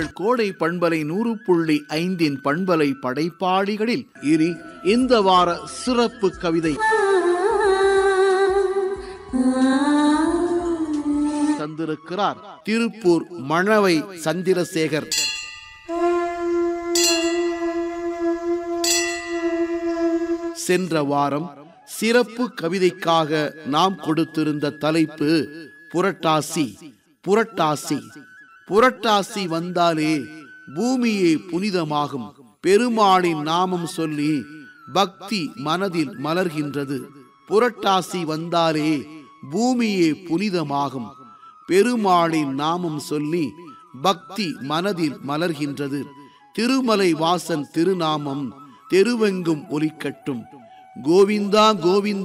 உங்கள் கோடை பண்பலை நூறு புள்ளி ஐந்தின் பண்பலை படைப்பாளிகளில் இனி இந்த வார சிறப்பு கவிதை தந்திருக்கிறார் திருப்பூர் மணவை சந்திரசேகர் சென்ற வாரம் சிறப்பு கவிதைக்காக நாம் கொடுத்திருந்த தலைப்பு புரட்டாசி புரட்டாசி புரட்டாசி வந்தாலே பூமியே புனிதமாகும் பெருமாளின் நாமம் சொல்லி பக்தி மனதில் மலர்கின்றது புரட்டாசி வந்தாலே பூமியே புனிதமாகும் பெருமாளின் நாமம் சொல்லி பக்தி மனதில் மலர்கின்றது திருமலை வாசன் திருநாமம் தெருவெங்கும் ஒலிக்கட்டும் கோவிந்தா கோவிந்தா